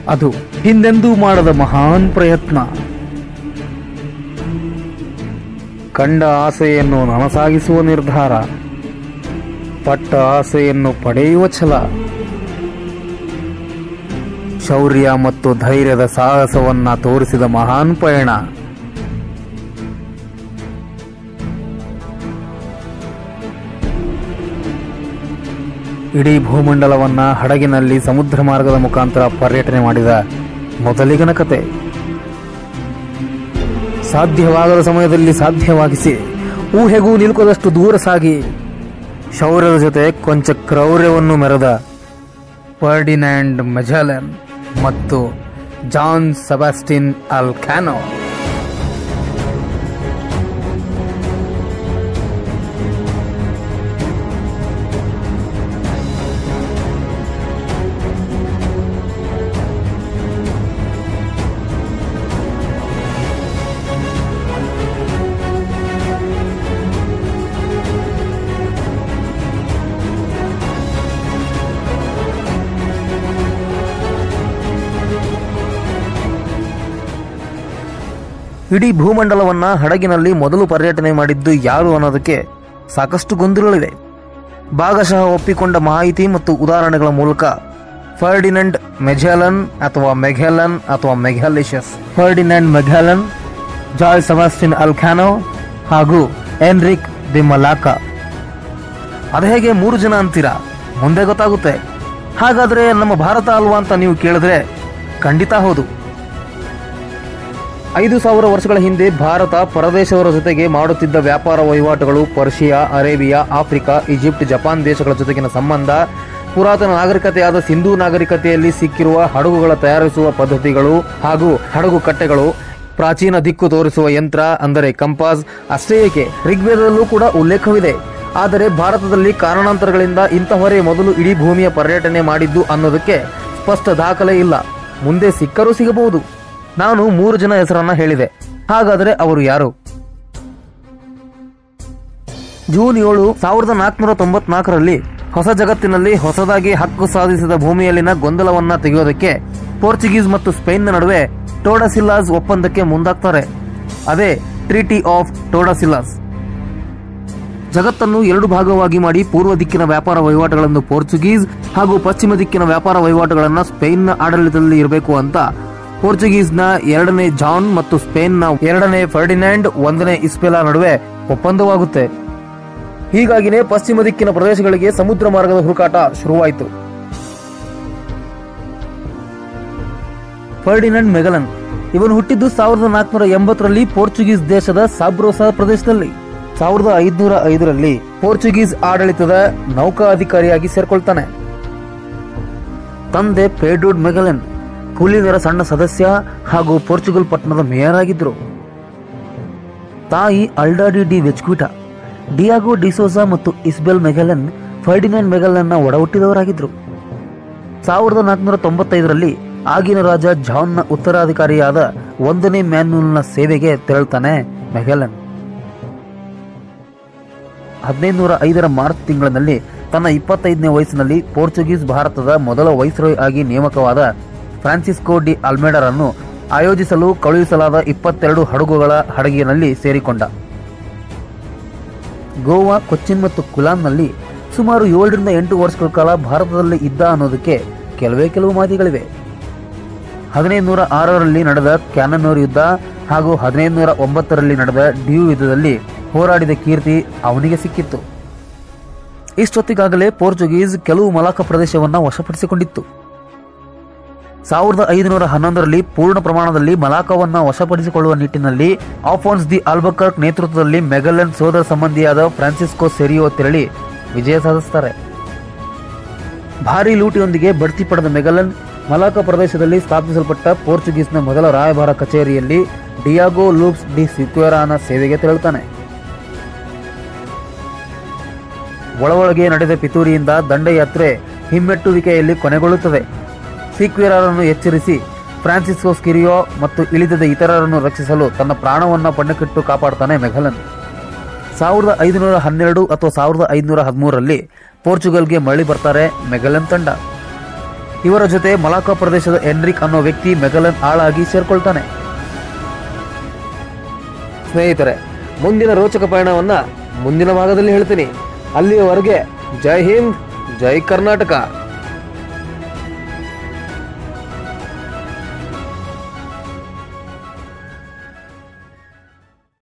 ಅದು ಹಿಂದೆಂದೂ ಮಾಡದ ಮಹಾನ್ ಪ್ರಯತ್ನ ಕಂಡ ಆಸೆಯನ್ನು ನನಸಾಗಿಸುವ ನಿರ್ಧಾರ ಪಟ್ಟ ಆಸೆಯನ್ನು ಪಡೆಯುವ ಛಲ ಶೌರ್ಯ ಮತ್ತು ಧೈರ್ಯದ ಸಾಹಸವನ್ನ ತೋರಿಸಿದ ಮಹಾನ್ ಪಯಣ ಇಡೀ ಭೂಮಂಡಲವನ್ನ ಹಡಗಿನಲ್ಲಿ ಸಮುದ್ರ ಮಾರ್ಗದ ಮುಖಾಂತರ ಪರ್ಯಟನೆ ಮಾಡಿದ ಮೊದಲಿಗನ ಕತೆ ಸಾಧ್ಯವಾಗದ ಸಮಯದಲ್ಲಿ ಸಾಧ್ಯವಾಗಿಸಿ ಊಹೆಗೂ ನಿಲುಕದಷ್ಟು ದೂರ ಸಾಗಿ ಶೌರ್ಯದ ಜೊತೆ ಕೊಂಚ ಕ್ರೌರ್ಯವನ್ನು ಮೆರೆದ ಫರ್ಡಿನ್ಯಾಂಡ್ ಮೆಜಾಲನ್ ಮತ್ತು ಜಾನ್ ಸೆಬಾಸ್ಟಿನ್ ಅಲ್ ಕ್ಯಾನೋ ಇಡೀ ಭೂಮಂಡಲವನ್ನ ಹಡಗಿನಲ್ಲಿ ಮೊದಲು ಪರ್ಯಟನೆ ಮಾಡಿದ್ದು ಯಾರು ಅನ್ನೋದಕ್ಕೆ ಸಾಕಷ್ಟು ಗೊಂದಲಗಳಿವೆ ಭಾಗಶಃ ಒಪ್ಪಿಕೊಂಡ ಮಾಹಿತಿ ಮತ್ತು ಉದಾಹರಣೆಗಳ ಮೂಲಕ ಫರ್ಡಿನೆಂಡ್ ಮೆಘಾಲನ್ ಅಥವಾ ಮೆಘಾಲನ್ ಅಥವಾ ಮೆಘಾಲಿಷಸ್ ಫರ್ಡಿನೆಂಡ್ ಮೆಘಾಲನ್ ಜಾಯ್ ಸಬಾಸ್ಟಿನ್ ಅಲ್ಖಾನೋ ಹಾಗೂ ಎನ್ರಿಕ್ ದಿ ಮಲಾಕಾ ಅದು ಹೇಗೆ ಮೂರು ಜನ ಅಂತೀರಾ ಮುಂದೆ ಗೊತ್ತಾಗುತ್ತೆ ಹಾಗಾದ್ರೆ ನಮ್ಮ ಭಾರತ ಅಲ್ವಾ ಅಂತ ನೀವು ಕೇಳಿದ್ರೆ ಖಂಡಿತ ಹೌದು ಐದು ಸಾವಿರ ವರ್ಷಗಳ ಹಿಂದೆ ಭಾರತ ಪರದೇಶವರ ಜೊತೆಗೆ ಮಾಡುತ್ತಿದ್ದ ವ್ಯಾಪಾರ ವಹಿವಾಟುಗಳು Persia Arabia Africa Egypt Japan ದೇಶಗಳ ಜೊತೆಗಿನ ಸಂಬಂಧ ಪುರಾತನ ನಾಗರಿಕತೆಯಾದ ಸಿಂಧೂ ನಾಗರಿಕತೆಯಲ್ಲಿ ಸಿಕ್ಕಿರುವ ಹಡಗುಗಳ ತಯಾರಿಸುವ ಪದ್ಧತಿಗಳು ಹಾಗೂ ಹಡಗು ಕಟ್ಟೆಗಳು ಪ್ರಾಚೀನ ದಿಕ್ಕು ತೋರಿಸುವ ಯಂತ್ರ ಅಂದರೆ ಕಂಪಾಸ್ ಅಷ್ಟೇ ಏಕೆ ಋಗ್ವೇದದಲ್ಲೂ ಕೂಡ ಉಲ್ಲೇಖವಿದೆ ಆದರೆ ಭಾರತದಲ್ಲಿ ಕಾರಣಾಂತರಗಳಿಂದ ಇಂತಹವರೇ ಮೊದಲು ಇಡೀ ಭೂಮಿಯ ಪರ್ಯಟನೆ ಮಾಡಿದ್ದು ಅನ್ನೋದಕ್ಕೆ ಸ್ಪಷ್ಟ ದಾಖಲೆ ಇಲ್ಲ ಮುಂದೆ ಸಿಕ್ಕರೂ ಸಿಗಬಹುದು ನಾನು ಮೂರು ಜನ ಹೆಸರನ್ನ ಹೇಳಿದೆ ಹಾಗಾದರೆ ಅವರು ಯಾರು ಜೂನ್ ಏಳು ಸಾವಿರದ ನಾಲ್ಕುನೂರ ತೊಂಬತ್ನಾಲ್ಕರಲ್ಲಿ ಹೊಸ ಜಗತ್ತಿನಲ್ಲಿ ಹೊಸದಾಗಿ ಹಕ್ಕು ಸಾಧಿಸಿದ ಭೂಮಿಯಲ್ಲಿನ ಗೊಂದಲವನ್ನ ತೆಗೆಯೋದಕ್ಕೆ ಪೋರ್ಚುಗೀಸ್ ಮತ್ತು ಸ್ಪೇನ್ನ ನಡುವೆ ಟೋಡಸಿಲ್ಲಾಸ್ ಒಪ್ಪಂದಕ್ಕೆ ಮುಂದಾಗ್ತಾರೆ ಅದೇ ಟ್ರೀಟಿ ಆಫ್ ಟೋಡಸಿಲ್ಲಾಸ್ ಜಗತ್ತನ್ನು ಎರಡು ಭಾಗವಾಗಿ ಮಾಡಿ ಪೂರ್ವ ದಿಕ್ಕಿನ ವ್ಯಾಪಾರ ವಹಿವಾಟುಗಳನ್ನು ಪೋರ್ಚುಗೀಸ್ ಹಾಗೂ ಪಶ್ಚಿಮ ದಿಕ್ಕಿನ ವ್ಯಾಪಾರ ವಹಿವಾಟುಗಳನ್ನು ಸ್ಪೇನ್ನ ಆಡಳಿತದಲ್ಲಿ ಇರಬೇಕು ಅಂತ ಪೋರ್ಚುಗೀಸ್ನ ಎರಡನೇ ಜಾನ್ ಮತ್ತು ಸ್ಪೇನ್ನ ಎರಡನೇ ಫರ್ಡಿನ್ಯಾಂಡ್ ಒಂದನೇ ಇಸ್ಪೆಲಾ ನಡುವೆ ಒಪ್ಪಂದವಾಗುತ್ತೆ ಹೀಗಾಗಿನೇ ಪಶ್ಚಿಮ ದಿಕ್ಕಿನ ಪ್ರದೇಶಗಳಿಗೆ ಸಮುದ್ರ ಮಾರ್ಗದ ಹುಡುಕಾಟ ಶುರುವಾಯಿತು ಫರ್ಡಿನಂಡ್ ಮೆಗಲನ್ ಇವನು ಹುಟ್ಟಿದ್ದು ಸಾವಿರದ ನಾಲ್ಕುನೂರ ಎಂಬತ್ತರಲ್ಲಿ ಪೋರ್ಚುಗೀಸ್ ದೇಶದ ಸಾಬ್ರೋಸಾ ಪ್ರದೇಶದಲ್ಲಿ ಸಾವಿರದ ಐದುನೂರ ಐದರಲ್ಲಿ ಪೋರ್ಚುಗೀಸ್ ಆಡಳಿತದ ನೌಕಾ ಅಧಿಕಾರಿಯಾಗಿ ಸೇರ್ಕೊಳ್ತಾನೆ ತಂದೆ ಪೇಡೂಡ್ ಮೆಗಲನ್ ಪುಲಿಗರ ಸಣ್ಣ ಸದಸ್ಯ ಹಾಗೂ ಪೋರ್ಚುಗಲ್ ಪಟ್ಟಣದ ಮೇಯರ್ ಆಗಿದ್ರು ತಾಯಿ ಅಲ್ಡಾಡಿ ಡಿ ವೆಚ್ಕ್ವಿಟಾ ಡಿಯಾಗೋ ಡಿಸೋಸಾ ಮತ್ತು ಇಸ್ಬೆಲ್ ಮೆಗಲನ್ ಫರ್ಡಿನೆಂಡ್ ಮೆಗಲನ್ನ ಒಡ ಹುಟ್ಟಿದವರಾಗಿದ್ರು ಸಾವಿರದ ನಾಲ್ಕುನೂರ ತೊಂಬತ್ತೈದರಲ್ಲಿ ಆಗಿನ ರಾಜ ಜಾನ್ನ ಉತ್ತರಾಧಿಕಾರಿಯಾದ ಒಂದನೇ ಮ್ಯಾನ್ಯೂಲ್ನ ಸೇವೆಗೆ ತೆರಳ್ತಾನೆ ಮೆಗಲನ್ ಹದಿನೈದುನೂರ ಐದರ ಮಾರ್ಚ್ ತಿಂಗಳಿನಲ್ಲಿ ತನ್ನ ಇಪ್ಪತ್ತೈದನೇ ವಯಸ್ಸಿನಲ್ಲಿ ಪೋರ್ಚುಗೀಸ್ ಭಾರತದ ಮೊದಲ ವೈಸ್ರಾಯ್ ಆಗಿ ನೇಮಕವಾದ ಫ್ರಾನ್ಸಿಸ್ಕೋ ಡಿ ಅಲ್ಮೇಡರನ್ನು ಆಯೋಜಿಸಲು ಕಳುಹಿಸಲಾದ ಇಪ್ಪತ್ತೆರಡು ಹಡಗುಗಳ ಹಡಗಿನಲ್ಲಿ ಸೇರಿಕೊಂಡ ಗೋವಾ ಕೊಚ್ಚಿನ್ ಮತ್ತು ಕುಲಾನ್ನಲ್ಲಿ ಸುಮಾರು ಏಳರಿಂದ ಎಂಟು ವರ್ಷಗಳ ಕಾಲ ಭಾರತದಲ್ಲಿ ಇದ್ದ ಅನ್ನೋದಕ್ಕೆ ಕೆಲವೇ ಕೆಲವು ಮಾತಿಗಳಿವೆ ಹದಿನೈದು ನೂರ ಆರರಲ್ಲಿ ನಡೆದ ಕ್ಯಾನನೂರ್ ಯುದ್ಧ ಹಾಗೂ ಹದಿನೈದು ನೂರ ಒಂಬತ್ತರಲ್ಲಿ ನಡೆದ ಡ್ಯೂ ಯುದ್ಧದಲ್ಲಿ ಹೋರಾಡಿದ ಕೀರ್ತಿ ಅವನಿಗೆ ಸಿಕ್ಕಿತ್ತು ಇಷ್ಟೊತ್ತಿಗಾಗಲೇ ಪೋರ್ಚುಗೀಸ್ ಕೆಲವು ಮಲಾಕ ಪ್ರದೇಶವನ್ನು ವಶಪಡಿಸಿಕೊಂಡಿತ್ತು ಸಾವಿರದ ಐದುನೂರ ಹನ್ನೊಂದರಲ್ಲಿ ಪೂರ್ಣ ಪ್ರಮಾಣದಲ್ಲಿ ಮಲಾಕವನ್ನ ವಶಪಡಿಸಿಕೊಳ್ಳುವ ನಿಟ್ಟಿನಲ್ಲಿ ಆಫೋನ್ಸ್ ದಿ ಆಲ್ಬಕರ್ಕ್ ನೇತೃತ್ವದಲ್ಲಿ ಮೆಗಲನ್ ಸೋದರ ಸಂಬಂಧಿಯಾದ ಫ್ರಾನ್ಸಿಸ್ಕೋ ಸೆರಿಯೋ ತೆರಳಿ ವಿಜಯ ಸಾಧಿಸುತ್ತಾರೆ ಭಾರೀ ಲೂಟಿಯೊಂದಿಗೆ ಬಡ್ತಿ ಪಡೆದ ಮೆಗಲನ್ ಮಲಾಕ ಪ್ರದೇಶದಲ್ಲಿ ಸ್ಥಾಪಿಸಲ್ಪಟ್ಟ ಪೋರ್ಚುಗೀಸ್ನ ಮೊದಲ ರಾಯಭಾರ ಕಚೇರಿಯಲ್ಲಿ ಡಿಯಾಗೋ ಲೂಪ್ಸ್ ಡಿ ಸಿಕ್ವೆರಾನ ಸೇವೆಗೆ ತೆರಳುತ್ತಾನೆ ಒಳಗೊಳಗೆ ನಡೆದ ಪಿತೂರಿಯಿಂದ ದಂಡಯಾತ್ರೆ ಹಿಮ್ಮೆಟ್ಟುವಿಕೆಯಲ್ಲಿ ಕೊನೆಗೊಳ್ಳುತ್ತದೆ ಸೀಕ್ವೇರರನ್ನು ಎಚ್ಚರಿಸಿ ಫ್ರಾನ್ಸಿಸ್ಕೋ ಸ್ಕಿರಿಯೋ ಮತ್ತು ಇಳಿದದ ಇತರರನ್ನು ರಕ್ಷಿಸಲು ತನ್ನ ಪ್ರಾಣವನ್ನ ಪಣ್ಣಕ್ಕಿಟ್ಟು ಕಾಪಾಡ್ತಾನೆ ಮೆಘಲನ್ ಸಾವಿರದ ಐದುನೂರ ಹನ್ನೆರಡು ಅಥವಾ ಸಾವಿರದ ಐದುನೂರ ಹದಿಮೂರರಲ್ಲಿ ಪೋರ್ಚುಗಲ್ಗೆ ಮರಳಿ ಬರ್ತಾರೆ ಮೆಗಲನ್ ತಂಡ ಇವರ ಜೊತೆ ಮಲಾಕಾ ಪ್ರದೇಶದ ಎನ್ರಿಕ್ ಅನ್ನೋ ವ್ಯಕ್ತಿ ಮೆಗಲನ್ ಆಳಾಗಿ ಸೇರ್ಕೊಳ್ತಾನೆ ಸ್ನೇಹಿತರೆ ಮುಂದಿನ ರೋಚಕ ಪಯಣವನ್ನ ಮುಂದಿನ ಭಾಗದಲ್ಲಿ ಹೇಳ್ತೀನಿ ಅಲ್ಲಿಯವರೆಗೆ ಜೈ ಹಿಂದ್ ಜೈ ಕರ್ನಾಟಕ